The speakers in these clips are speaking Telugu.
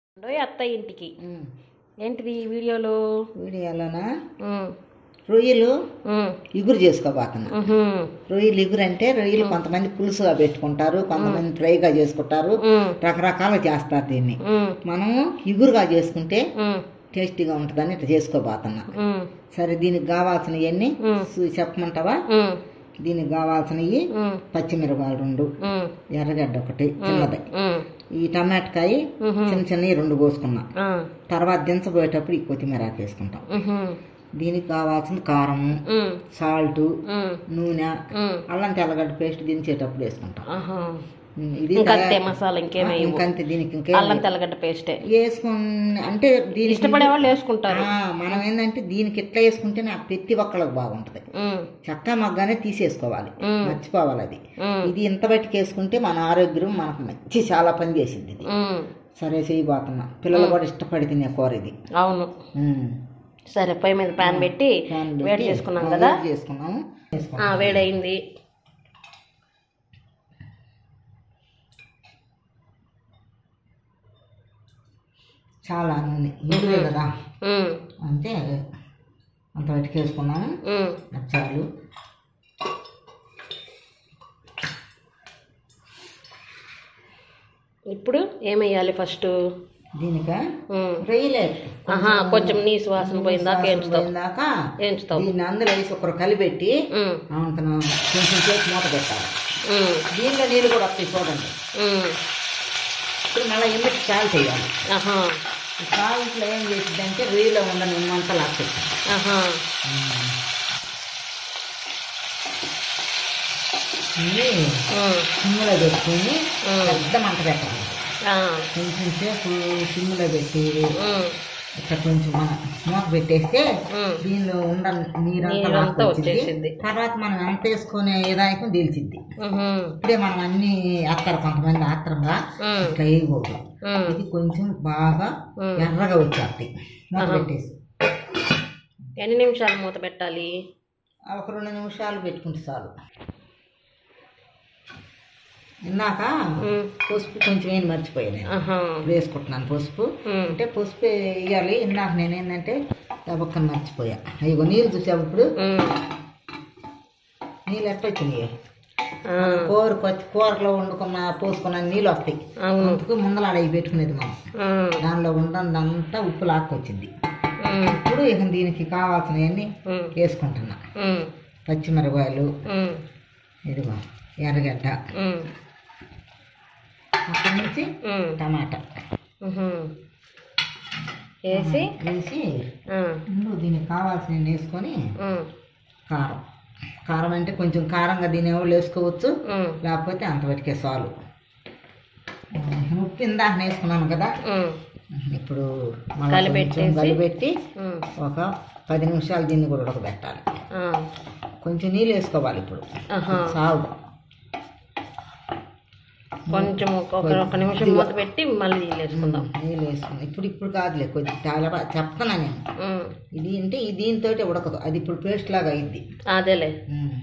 రెండో అత్త ఇంటికి ఏంటిది ఈ వీడియోలో వీడియోలోన ఉమ్, రొయ్యలు ఉమ్, ఇగురు చేసుకోబోతున్నా ఉహుం, రొయ్యలు ఇగురు అంటే రొయ్యలు కొంతమంది పులుసుగా పెట్టుకుంటారు కొంతమంది ఫ్రైగా చేసుకుంటారు ఉమ్, రకరకాలుగా చేస్తారు దీన్ని ఉమ్, మనము ఇగురుగా చేసుకుంటే ఉమ్, టేస్టీగా ఉంటుందని ఇట్లా చేసుకోబోతున్నా ఉమ్, సరే దీనికి కావాల్సినవన్నీ ఉమ్. చూ- చెప్పమంటావా ఉమ్, దీనికి కావాల్సినవి ఉమ్, పచ్చిమిరపకాయలు రెండు ఉమ్, ఎర్రగడ్డ ఒకటి చిన్నది ఉమ్, ఈ టమాటకాయ ఉహుం, చిన్న చిన్నవి రెండు కోసుకున్నా ఆ, తర్వాత దించబోయేటప్పుడు ఈ కొత్తిమీర ఆకు వేసుకుంటాం ఉహుం, దీనికి కావాల్సిన కారము ఉమ్, సాల్ట్ ఉమ్, నూనె ఉమ్, అల్లం తెల్లగడ్డ పేస్ట్ దించేటప్పుడు వేసుకుంటాం ఆహా. ఉమ్, ఇది ఇంకంతే తయారు- మసాలా ఇంకేమీ ఆ, ఇంకంతే దీనికి ఇంకే అల్లం తెల్లగడ్డ పేస్టే వేసుకుని అంటే దీనికి ఇష్టపడే వాళ్ళు వేసుకుంటారు ఆ, మనం ఏంటంటే దీనికి ఎట్లా వేసుకుంటే నాకు ప్రతి ఒక్కళ్ళకి బాగుంటది ఉమ్, చక్క మగ్గానే తీసేసుకోవాలి ఉమ్. మర్చిపోవాలి అది ఉమ్, ఇది ఇంత బట్టికి వేసుకుంటే మన ఆరోగ్యం మనకు మంచి చాలా పని చేసింది ఇది ఉమ్, సరే చేయబోతున్నా పిల్లలు కూడా ఇష్టపడి తినే కూర ఇది అవును ఉమ్. సరే పొయ్యి మీద ప్యాన్ పెట్టి ప్యాన్ వేడి పెట్టి, చేసుకున్నాం ఆ, కదా వేడి చేసుకున్నాము ఆ, వేసుకున్నాం. వేడయింది చాలా నూనె ఇదే కదా ఉమ్, అంటే అంత బయటికి వేసుకున్నాము ఉమ్, అది చాలు ఇప్పుడు ఏమేయాలి ఫస్ట్ దీనిక ఉమ్, రొయ్యలే ఆహా కొంచెం నీసు వాసన పోయిందాక వేయించుతావు పోయిందాక వేయించుతావు దీన్ని అందులో వేసి ఒకరు కలిపెట్టి ఉమ్, అంతను కొంచెం సేపు మూత పెట్టాలి ఉమ్, దీనిలో నీళ్ళు కూడా వస్తాయి చూడండి ఉమ్, ఇప్పుడు మళ్ళీ ఎందుకు సాల్ట్ వేయాలి ఆహా ఈ సాల్ట్లో ఏం చేసిందంటే రొయ్యలో ఉన్న నిమ్మంతా లాక్కొచ్చింది ఆహా ఇది ఉమ్, సిమ్లో పెట్టుకుని ఉమ్, పెద్ద మంట పెట్టాలి ఆ, కొంచెం సేపు సిమ్లో పెట్టి ఉమ్, ఇక్కడ కొంచెం మనం మూత పెట్టేస్తే ఉమ్, దీనిలో ఉన్న నీరంతా నీరంతా లాక్కొచ్చింది. వచ్చేసింది. తర్వాత మనం ఎంత వేసుకునే ఏదాయకం తెలిసిద్ది ఉహుం, ఇప్పుడే మనం అన్ని ఆత్తారు కొంతమంది ఆత్రంగా ఉమ్, ఇట్లా వేయకూడదు ఉమ్, ఇది కొంచెం బాగా ఉమ్. ఎర్రగా వచ్చేస్తాయి మూత ఆహా. పెట్టేసి ఎన్ని నిమిషాలు మూత పెట్టాలి ఆ ఒక రెండు నిమిషాలు పెట్టుకుంటే చాలు ఇందాక ఉమ్, పసుపు కొంచెం ఏం మర్చిపోయాను నేను. ఆహా ఇప్పుడు వేసుకుంటున్నాను పసుపు ఉమ్, అంటే పసుపు వేయాలి ఇందాక నేను ఏంటంటే దబక్కన మర్చిపోయా ఇగో నీళ్ళు చూసావు ఇప్పుడు ఉమ్, నీళ్ళు ఎట్ట వచ్చినాయి ఆ, కూర పచ్చి కూరలో వండుకున్న పోసుకున్న నీళ్ళు వస్తాయి అవును అందుకు ముందర అలా ఇవి పెట్టుకునేది మనం ఉమ్, దానిలో ఉండదంతా ఉప్పు లాక్కొచ్చింది ఉమ్, ఇప్పుడు ఇక దీనికి కావాల్సినవన్నీ ఉమ్, వేసుకుంటున్నా ఉమ్, పచ్చిమిరపకాయలు ఉమ్, ఇదిగో ఎర్రగడ్డ ఉమ్, అక్కడి నుంచి ఉమ్, టమాటా ఉహుం. వేసి వేసి ఆ, ముందు దీనికి కావాల్సినవి వేసుకొని ఉమ్, కారం కారం అంటే కొంచెం కారంగా దీని ఎవరు వేసుకోవచ్చు ఉమ్, లేకపోతే అంతవరకే చాలు ఉప్పు ఇందాక వేసుకున్నాను కదా ఉమ్, ఇప్పుడు మళ్ళీ కలిపెట్టేసి? కొంచెం కలిపెట్టి ఉమ్, ఒక పది నిమిషాలు దీన్ని కూడా ఉడకబెట్టాలి ఆ, కొంచెం నీళ్ళు వేసుకోవాలి ఇప్పుడు ఆహా. సాగు కొంచెం ఒక ఒక- ఒక నిమిషం మూత పెట్టి మళ్ళీ నీళ్ళు వేసుకుందాం నీళ్ళు వేసుకున్నాం ఇప్పుడు ఇప్పుడు కాదులే కొద్ది చాలా చెప్తున్నా నేను ఉమ్, ఇది అంటే ఈ దీంతో ఉడకదు అది ఇప్పుడు పేస్ట్ లాగా అయింది అదేలే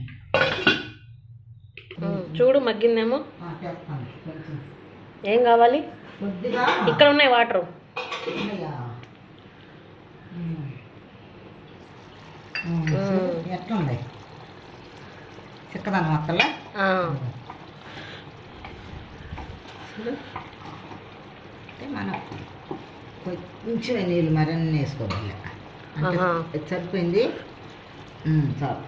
ఉమ్, చూడు మగ్గిందేమో చెప్తాను కొంచెం ఏం కావాలి కొద్దిగా ఇక్కడ ఉన్నాయి వాటర్ ఉన్నాయా? ఉమ్. ఉమ్, చూడు, ఎట్లుంది చిక్కదనం అక్కల చూడు అంటే మనం కొంచెం నీళ్ళు మరన్నీ వేసుకోవాలి అంటే ఆహా. ఇది సరిపోయింది ఉమ్, చాలు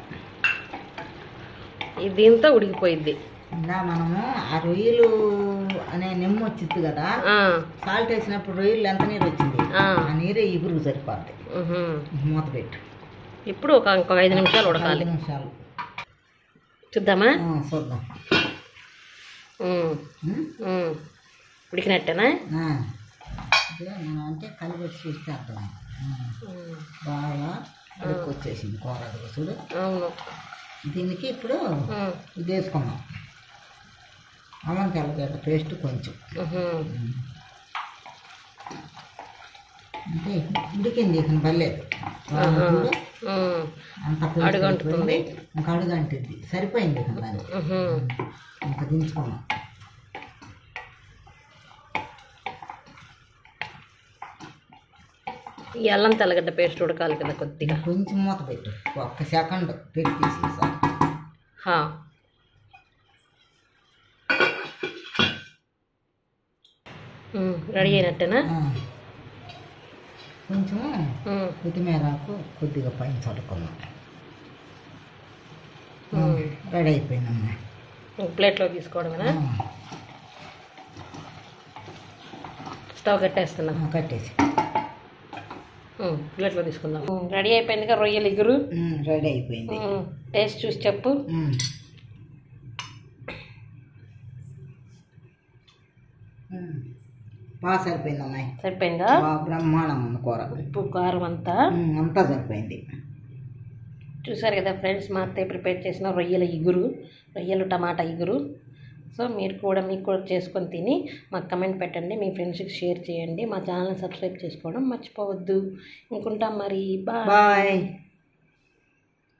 దీంతో ఉడికిపోయిద్ది ఇంకా మనము ఆ రొయ్యలు అనే నిమ్మ వచ్చింది కదా ఆ, సాల్ట్ వేసినప్పుడు రొయ్యలు ఎంత నీరు వచ్చింది ఆ, ఆ నీరే ఇగురు సరిపోద్ది ఉహుం. మూత పెట్టు ఇప్పుడు ఒక ఇంకొక ఐదు నిమిషాలు ఉడకాలి ఐదు నిమిషాలు చూద్దామా ఆ, చూద్దాం ఉమ్, ఉమ్, ఉమ్. ఉడికినట్టేనా ఆ. ఇదే మనం అంటే కలిపెట్టి చూస్తే అర్థం ఉమ్, బాగా ఉడుకొచ్చేసింది కూర అదిగో చూడు అవును దీనికి ఇప్పుడు ఉమ్, ఇది వేసుకున్నాం అల్లం తెల్లగడ్డ పేస్ట్ కొంచెం ఉహుం. అంటే ఉడికింది ఇక పర్లేదు ఆహా. చూడు ఉమ్, అంత పేస్ట్ అడుగంటుతుంది. అయిపోయింది. ఇంకా అడుగంటుంది సరిపోయింది ఇక దాన్ని ఉహుం. ఇంకా దించుకున్నాం ఈ అల్లం తెల్లగడ్డ పేస్ట్ ఉడకాలి కదా కొద్దిగా కొంచెం మూత పెట్టు ఒక్క సెకండ్ పెట్టి తీసేసా హా. ఉమ్, రెడీ అయినట్టేనా కొంచెం ఉమ్, కొత్తిమీరకు కొద్దిగా పైన చల్లుకున్నాం ఉమ్. రెడీ అయిపోయిందమ్మా ఇంక ప్లేట్లో తీసుకోవడమేనా స్టవ్ కట్టేస్తున్నా ఆ, కట్టేసి ఉమ్, ప్లేట్లో తీసుకుందాం ఉమ్, రెడీ అయిపోయిందిగా రొయ్యలు ఇగురు ఉమ్, రెడీ అయిపోయింది ఉమ్, టేస్ట్ చూసి చెప్పు ఉమ్. ఉమ్. బాగా సరిపోయింది అమ్మాయి సరిపోయిందా బాగా బ్రహ్మాండం ఉంది కూర ఉప్పు కారం అంతా ఉమ్, అంతా సరిపోయింది చూసారు కదా ఫ్రెండ్స్ మా అత్తయ్య ప్రిపేర్ చేసిన రొయ్యల ఇగురు రొయ్యలు టమాటా ఇగురు సో మీరు కూడా మీకు కూడా చేసుకొని తిని మాకు కమెంట్ పెట్టండి మీ ఫ్రెండ్స్కి షేర్ చేయండి మా ఛానల్ని సబ్స్క్రైబ్ చేసుకోవడం మర్చిపోవద్దు ఇంకుంటాం మరి బాయ్ బాయ్